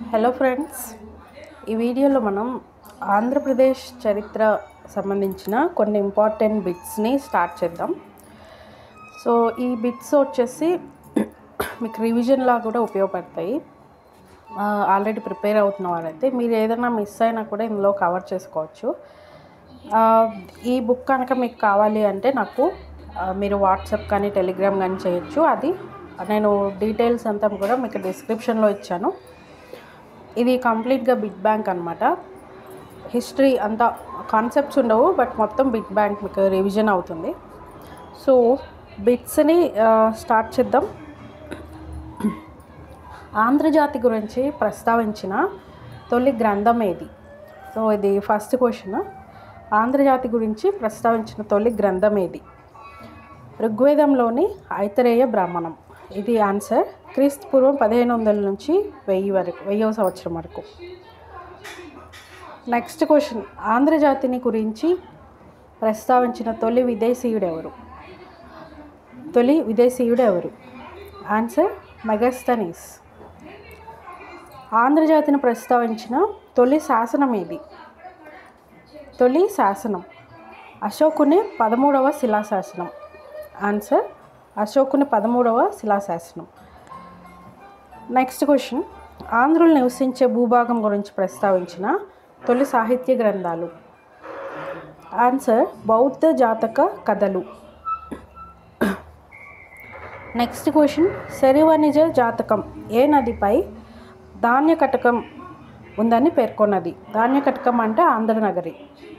hello friends ఈ వీడియోలో మనం ఆంధ్రప్రదేశ్ చరిత్ర సంబంధించిన కొన్ని ఇంపార్టెంట్ బిట్స్ని స్టార్ట్ చేద్దాం సో ఈ బిట్స్ వచ్చేసి మీకు రివిజన్లా కూడా ఉపయోగపడతాయి ఆల్రెడీ ప్రిపేర్ అవుతున్న వారైతే మీరు ఏదైనా మిస్ అయినా కూడా ఇందులో కవర్ చేసుకోవచ్చు ఆ, ఈ బుక్ కనుక మీకు కావాలి అంటే నాకు ఆ, మీరు వాట్సాప్ కానీ టెలిగ్రామ్ కానీ చేయొచ్చు అది నేను డీటెయిల్స్ అంతా కూడా మీకు డిస్క్రిప్షన్లో ఇచ్చాను ఇది కంప్లీట్గా బిట్ బ్యాంక్ అనమాట హిస్టరీ అంతా కాన్సెప్ట్స్ ఉండవు బట్ మొత్తం బిట్ బ్యాంక్ మీకు రివిజన్ అవుతుంది సో బిట్స్ని స్టార్ట్ చేద్దాం ఆంధ్రజాతి గురించి ప్రస్తావించిన తొలి గ్రంథం ఏది సో ఇది ఫస్ట్ క్వశ్చన్ ఆంధ్రజాతి గురించి ప్రస్తావించిన తొలి గ్రంథం ఏది ఋగ్వేదంలోని ఐతరేయ బ్రాహ్మణం ఇది ఆన్సర్ క్రీస్తు పూర్వం పదిహేను వందల నుంచి వెయ్యి వరకు వెయ్యవ సంవత్సరం వరకు నెక్స్ట్ క్వశ్చన్ ఆంధ్రజాతిని గురించి ప్రస్తావించిన తొలి విదేశీయుడు ఎవరు తొలి విదేశీయుడు ఎవరు ఆన్సర్ మెగస్తనీస్ ఆంధ్రజాతిని ప్రస్తావించిన తొలి శాసనం ఏది తొలి శాసనం అశోకుని పదమూడవ శిలాశాసనం ఆన్సర్ అశోకుని పదమూడవ శిలాశాసనం నెక్స్ట్ క్వశ్చన్ ఆంధ్రులు నివసించే భూభాగం గురించి ప్రస్తావించిన తొలి సాహిత్య గ్రంథాలు ఆన్సర్ బౌద్ధ జాతక కథలు నెక్స్ట్ క్వశ్చన్ శరివనిజ జాతకం ఏ నదిపై ధాన్య కటకం ఉందని పేర్కొన్నది ధాన్య కటకం అంటే ఆంధ్రనగరి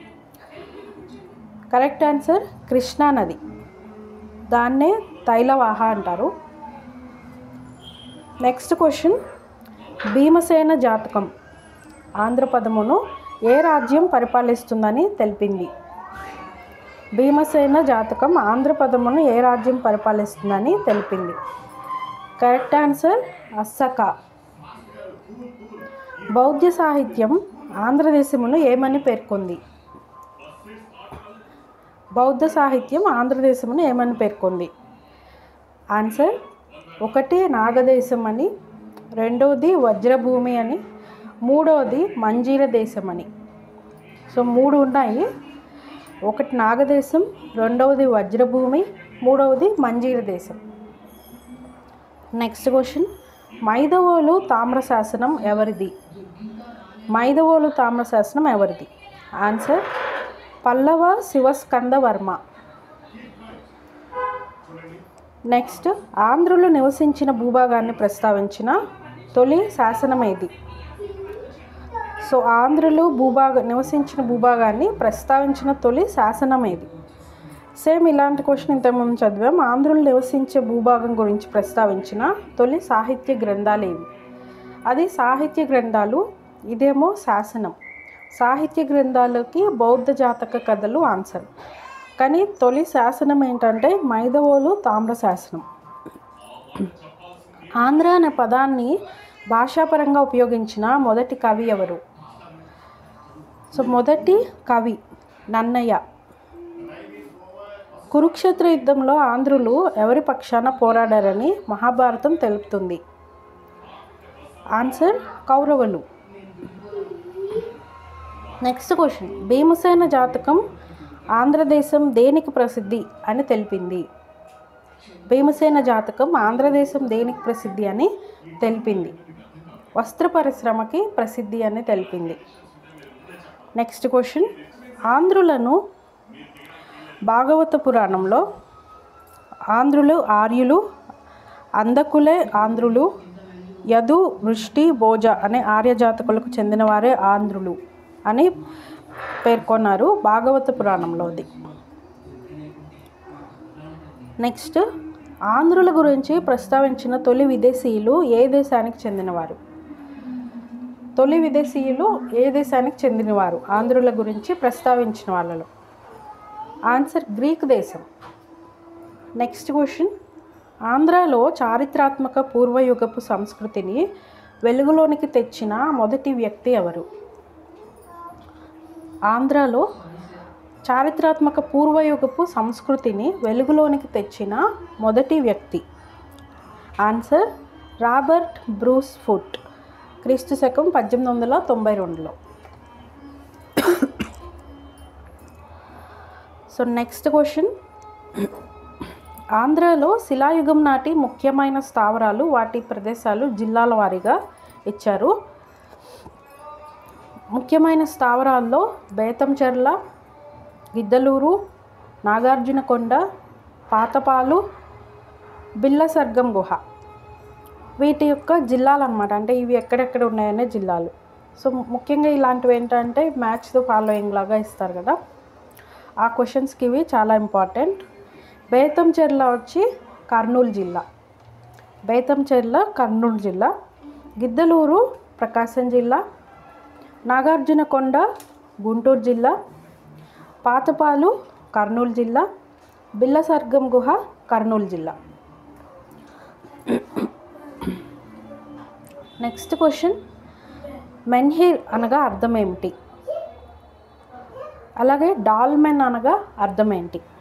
కరెక్ట్ ఆన్సర్ కృష్ణా నది దాన్నే తైలవాహ అంటారు నెక్స్ట్ క్వశ్చన్ భీమసేన జాతకం ఆంధ్రపదమును ఏ రాజ్యం పరిపాలిస్తుందని తెలిపింది భీమసేన జాతకం ఆంధ్రపదమును ఏ రాజ్యం పరిపాలిస్తుందని తెలిపింది కరెక్ట్ ఆన్సర్ అస్సక బౌద్ధ సాహిత్యం ఆంధ్రదేశమును ఏమని పేర్కొంది బౌద్ధ సాహిత్యం ఆంధ్రదేశమును ఏమని పేర్కొంది ఆన్సర్ ఒకటి నాగదేశం అని రెండవది వజ్రభూమి అని మూడవది మంజీర దేశం అని సో మూడు ఉన్నాయి ఒకటి నాగదేశం రెండవది వజ్రభూమి మూడవది మంజీర దేశం నెక్స్ట్ క్వశ్చన్ మైదవోలు తామ్రశాసనం ఎవరిది మైదవోలు తామ్రశాసనం ఎవరిది ఆన్సర్ పల్లవ శివస్కంద వర్మ నెక్స్ట్ ఆంధ్రులు నివసించిన భూభాగాన్ని ప్రస్తావించిన తొలి శాసనం ఏది సో ఆంధ్రులు భూభాగ నివసించిన భూభాగాన్ని ప్రస్తావించిన తొలి శాసనం ఏది సేమ్ ఇలాంటి క్వశ్చన్ ఇంతకుముందు చదివాం ఆంధ్రులు నివసించే భూభాగం గురించి ప్రస్తావించిన తొలి సాహిత్య గ్రంథాలు ఏవి అది సాహిత్య గ్రంథాలు ఇదేమో శాసనం సాహిత్య గ్రంథాలకి బౌద్ధ జాతక కథలు ఆన్సర్ కానీ తొలి శాసనం ఏంటంటే మైదవోలు తామ్ర శాసనం ఆంధ్ర అనే పదాన్ని భాషాపరంగా ఉపయోగించిన మొదటి కవి ఎవరు సో మొదటి కవి నన్నయ్య కురుక్షేత్ర యుద్ధంలో ఆంధ్రులు ఎవరి పక్షాన పోరాడారని మహాభారతం తెలుపుతుంది ఆన్సర్ కౌరవులు నెక్స్ట్ క్వశ్చన్ భీమసేన జాతకం ఆంధ్రదేశం దేనికి ప్రసిద్ధి అని తెలిపింది భీమసేన జాతకం ఆంధ్రదేశం దేనికి ప్రసిద్ధి అని తెలిపింది వస్త్ర పరిశ్రమకి ప్రసిద్ధి అని తెలిపింది నెక్స్ట్ క్వశ్చన్ ఆంధ్రులను భాగవత పురాణంలో ఆంధ్రులు ఆర్యులు అందకులే ఆంధ్రులు యదు వృష్టి భోజ అనే ఆర్య జాతకులకు చెందినవారే ఆంధ్రులు అని పేర్కొన్నారు భాగవత పురాణంలోది నెక్స్ట్ ఆంధ్రుల గురించి ప్రస్తావించిన తొలి విదేశీయులు ఏ దేశానికి చెందినవారు తొలి విదేశీయులు ఏ దేశానికి చెందినవారు ఆంధ్రుల గురించి ప్రస్తావించిన వాళ్ళలో ఆన్సర్ గ్రీక్ దేశం నెక్స్ట్ క్వశ్చన్ ఆంధ్రాలో చారిత్రాత్మక పూర్వయుగపు సంస్కృతిని వెలుగులోనికి తెచ్చిన మొదటి వ్యక్తి ఎవరు ఆంధ్రాలో చారిత్రాత్మక పూర్వయుగపు సంస్కృతిని వెలుగులోనికి తెచ్చిన మొదటి వ్యక్తి ఆన్సర్ రాబర్ట్ బ్రూస్ ఫుట్ క్రీస్తు శకం పద్దెనిమిది వందల తొంభై రెండులో సో నెక్స్ట్ క్వశ్చన్ ఆంధ్రాలో శిలాయుగం నాటి ముఖ్యమైన స్థావరాలు వాటి ప్రదేశాలు జిల్లాల వారీగా ఇచ్చారు ముఖ్యమైన స్థావరాల్లో బేతంచెర్ల గిద్దలూరు నాగార్జునకొండ పాతపాలు బిల్లసర్గం గుహ వీటి యొక్క జిల్లాలు అనమాట అంటే ఇవి ఎక్కడెక్కడ ఉన్నాయనే జిల్లాలు సో ముఖ్యంగా ఇలాంటివి ఏంటంటే మ్యాచ్ ద ఫాలోయింగ్ లాగా ఇస్తారు కదా ఆ క్వశ్చన్స్కి ఇవి చాలా ఇంపార్టెంట్ బేతంచెర్ల వచ్చి కర్నూలు జిల్లా బేతంచెర్ల కర్నూలు జిల్లా గిద్దలూరు ప్రకాశం జిల్లా నాగార్జునకొండ గుంటూరు జిల్లా పాతపాలు కర్నూలు జిల్లా బిల్లసర్గం గుహ కర్నూలు జిల్లా నెక్స్ట్ క్వశ్చన్ మెన్హిర్ అనగా అర్థం ఏమిటి అలాగే డాల్మెన్ అనగా అర్థం ఏంటి